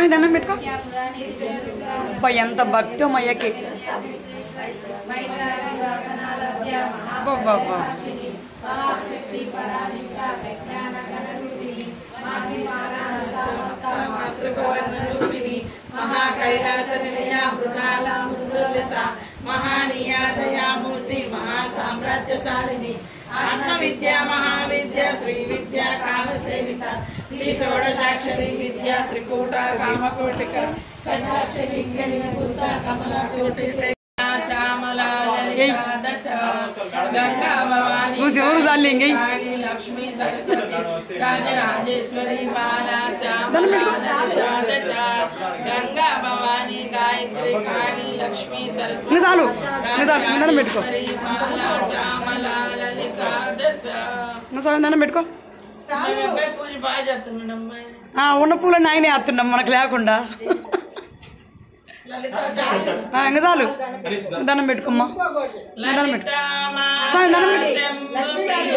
స్వామి దండం పెట్టుకో అబ్బా, ఎంత భక్తి అయ్యకి అబ్బబ్బబ్బా. మాతృకవర్ణరూపిణి మహాకైలాస నిలయామృతాల మృదులిత మహానీయ దయామూర్తి మహాసామ్రాజ్యశాలిని ఆత్మ విద్య మహావిద్య శ్రీ విద్య కాల సేవిత శ్రీ షోడశాక్షరి విద్య త్రికూట కామకోటిక షడాక్షరి గణిత కమల కోటి శ్యామల లలిత దశ గంగా భవాని చూసి ఎవరు చాలు ఇంక కాళీ లక్ష్మీ సరస్వతి రాజరాజేశ్వరి బాల శ్యామల దశ గంగా భవాని గాయత్రి కాళీ లక్ష్మీ సరస్వతి ఇంకా చాలు ఇంకా చాలు ఇంకా దండం పెట్టుకో రాజరాజేశ్వరి బాల శ్యామల లలిత దశ ఇంకా స్వామి దండం పెట్టుకో మేము అబ్బాయి పూజ బాగా చేస్తున్నాడు అమ్మాయి ఆ, ఉన్న పూలని ఆయనే వేస్తున్నాం మనకు లేకుండా లలిత చాలీస. ఆ, ఇంకా చాలు దండం పెట్టుకోమ్మా దండం పెట్టు లలిత స్వామి దండం పెట్టు శంభుప్రియ.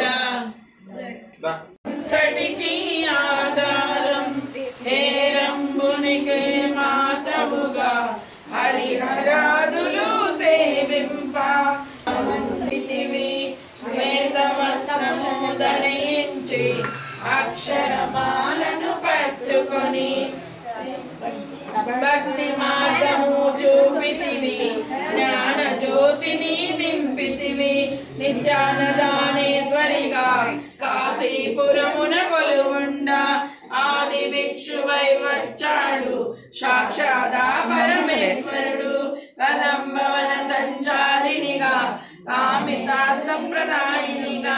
చడికి ఆధారం హేరంబునికి మాతవుగా హరిహరాదులు సేవింప ఇతివి వేద వస్త్రము ధరించి అక్షరమాలను పట్టుకొని భక్తి మార్గము చూపితివి జ్ఞాన జ్యోతిని నింపితివి నిత్యానదానేశ్వరిగా కాశీపురమున కొలువుండ ఆది భిక్షువై వచ్చాడు సాక్షాదా పరమేశ్వరుడు కదంబవన సంచారిణిగా కామితార్థం ప్రదాయినిగా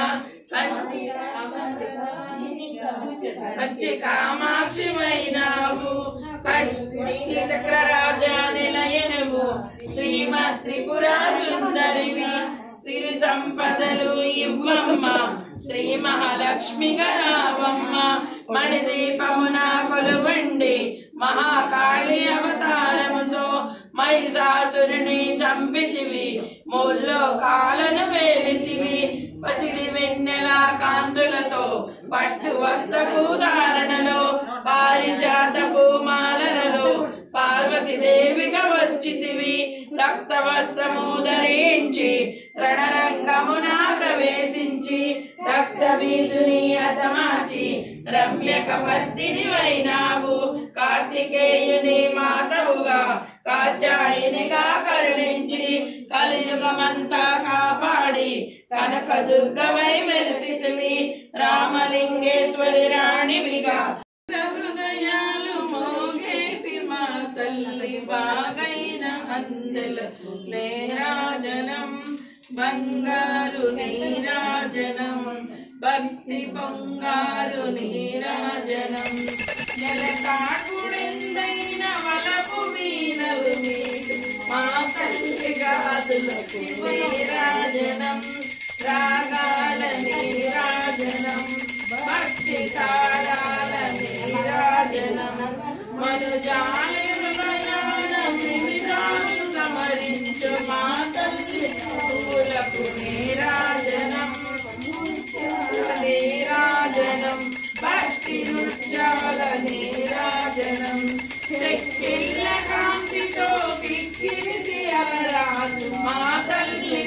వచ్చి కామాక్షిమైనావు కట్టి చక్రరాజా నిలయనువు శ్రీమత్ త్రిపురా సుందరివి సిరి సంపదలు ఇవ్వమ్మ శ్రీ మహాలక్ష్మి గరావమ్మ మణిదీపమున కొలువండి మహాకాళి అవతారముతో మహిషాసురుని చంపితివి మూల్లో కాలను వేలితివి పసిడి వెన్నెల కాంతులతో పట్టు వస్త్రపు ధారణలో పారిజాతపు మాలలలో పార్వతి దేవిగా వచ్చితివి రక్త వస్త్రము ధరించి రణరంగమున ప్రవేశించి రక్త బీజుని అతమాచి రమ్యక పత్తిని వైనావు కార్తికేయుని మాతవుగా కాత్యాయునిగా కరుణించి కలియుగమంతా కాపాడి కనక దుర్గవై మెలిసితివి రామలింగేశ్వరి రాణివిగా హృదయాలు మోగేటి మా తల్లి బాగైన అందెల నేరాజనం బంగారు నీరాజనం భక్తి పొంగారు నీరాజనం నెలకాకుడెందైన వలపు వీణలు మీకు మా తల్లి గాదులకు నీరాజనం రాగాల నీరాజనం భక్తి తాళాల నీరాజనం మనుజాలి హృదయాన నిమిషాలు సమరించు మా తల్లి పూలకు నీరాజనం నీరాజనం భక్తి నృత్యాల నీరాజనం చెక్కిళ్ళ కాంతితో కిక్కిరిసి అలరాజు మా తల్లి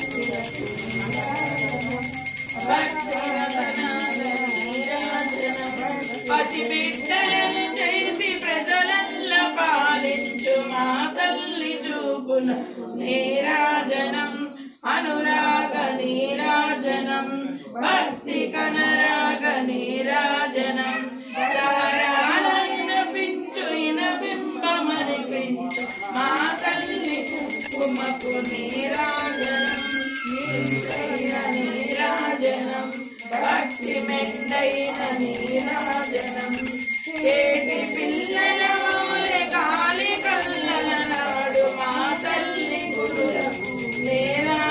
భక్తి రతనాల నీరాజనం పసి బిడ్డలను చేసి ప్రజలల్ల పాలించు మా తల్లి చూపుల నీరాజనం అనురాగ నీరాజనం భక్తి కనరాగ నీరాజనం సహరాల ఇనపించు ఇనబింబమనిపించు మా తల్లి కుమకు నీరాజనం మెండైన నీరాజనం భక్తి మెండైన నీరాజనం కేటి పిల్లల మౌలె కాలి కల్లల నాడు మా తల్లి గురులకు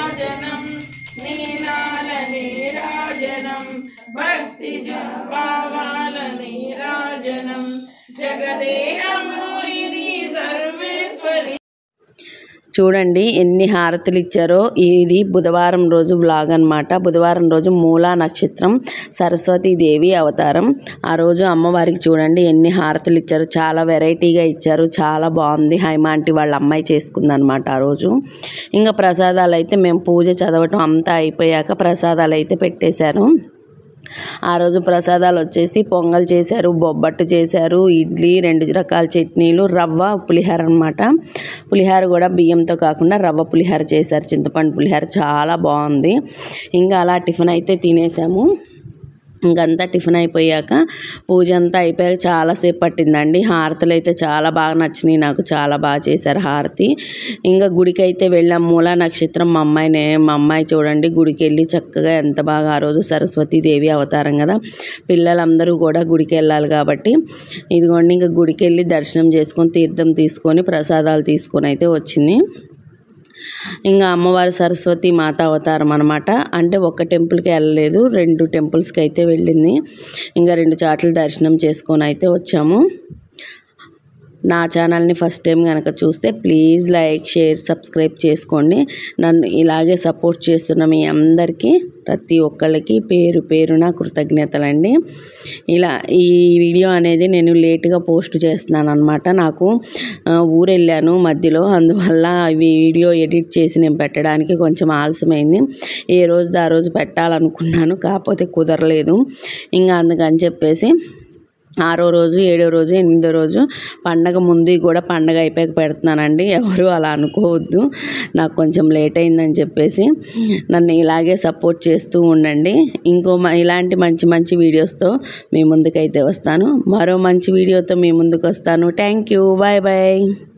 నీరాజనం నీలాల నీరాజనం భక్తి భావ చూడండి ఎన్ని హారతులు ఇచ్చారో ఇది బుధవారం రోజు వ్లాగ్ అనమాట బుధవారం రోజు మూలా నక్షత్రం సరస్వతి దేవి అవతారం ఆ రోజు అమ్మవారికి చూడండి ఎన్ని హారతులు ఇచ్చారు చాలా వెరైటీగా ఇచ్చారు చాలా బాగుంది హైమాంటి వాళ్ళ అమ్మాయి చేసుకుందనమాట ఆ రోజు ఇంకా ప్రసాదాలు అయితే మేము పూజ చదవటం అంతా అయిపోయాక ప్రసాదాలు అయితే పెట్టేశారు ఆ రోజు ప్రసాదాలు వచ్చేసి పొంగల్ చేశారు బొబ్బట్టు చేశారు ఇడ్లీ రెండు రకాల చట్నీలు రవ్వ పులిహార అనమాట పులిహార కూడా బియ్యంతో కాకుండా రవ్వ పులిహార చేశారు చింతపండు పులిహార చాలా బాగుంది ఇంకా అలా టిఫిన్ అయితే తినేసాము ఇంకంతా టిఫిన్ అయిపోయాక పూజ అంతా అయిపోయాక చాలాసేపు పట్టిందండి హారతులు అయితే చాలా బాగా నచ్చినాయి నాకు చాలా బాగా చేశారు హారతి ఇంకా గుడికి అయితే వెళ్ళాం మూలా నక్షత్రం మా అమ్మాయినే మా అమ్మాయి చూడండి గుడికి వెళ్ళి చక్కగా ఎంత బాగా ఆ రోజు సరస్వతీదేవి అవతారం కదా పిల్లలందరూ కూడా గుడికి వెళ్ళాలి కాబట్టి ఇదిగోండి ఇంకా గుడికి వెళ్ళి దర్శనం చేసుకొని తీర్థం తీసుకొని ప్రసాదాలు తీసుకొని అయితే వచ్చింది ఇంకా అమ్మవారి సరస్వతి మాత అవతారం అనమాట అంటే ఒక్క టెంపుల్కి వెళ్ళలేదు రెండు టెంపుల్స్కి అయితే వెళ్ళింది ఇంకా రెండు చాట్ల దర్శనం చేసుకొని అయితే వచ్చాము నా ఛానల్ని ఫస్ట్ టైం కనుక చూస్తే ప్లీజ్ లైక్ షేర్ సబ్స్క్రైబ్ చేసుకోండి నన్ను ఇలాగే సపోర్ట్ చేస్తున్న మీ అందరికీ ప్రతి ఒక్కళ్ళకి పేరు పేరున కృతజ్ఞతలండి ఇలా ఈ వీడియో అనేది నేను లేట్గా పోస్ట్ చేస్తున్నాను అనమాట నాకు ఆ, ఊరు వెళ్ళాను మధ్యలో అందువల్ల ఈ వీడియో ఎడిట్ చేసి నేను పెట్టడానికి కొంచెం ఆలస్యమైంది ఏ రోజు ఆ రోజు పెట్టాలనుకున్నాను కాకపోతే కుదరలేదు ఇంకా అందుకని చెప్పేసి ఆరో రోజు ఏడో రోజు ఎనిమిదో రోజు పండగ ముందు కూడా పండగ అయిపోయాక పెడుతున్నానండి ఎవరు అలా అనుకోవద్దు నాకు కొంచెం లేట్ అయిందని చెప్పేసి నన్ను ఇలాగే సపోర్ట్ చేస్తూ ఉండండి ఇంకో మ- ఇలాంటి మంచి మంచి వీడియోస్తో మీ ముందుకైతే వస్తాను మరో మంచి వీడియోతో మీ ముందుకు వస్తాను థ్యాంక్ యూ బాయ్ బాయ్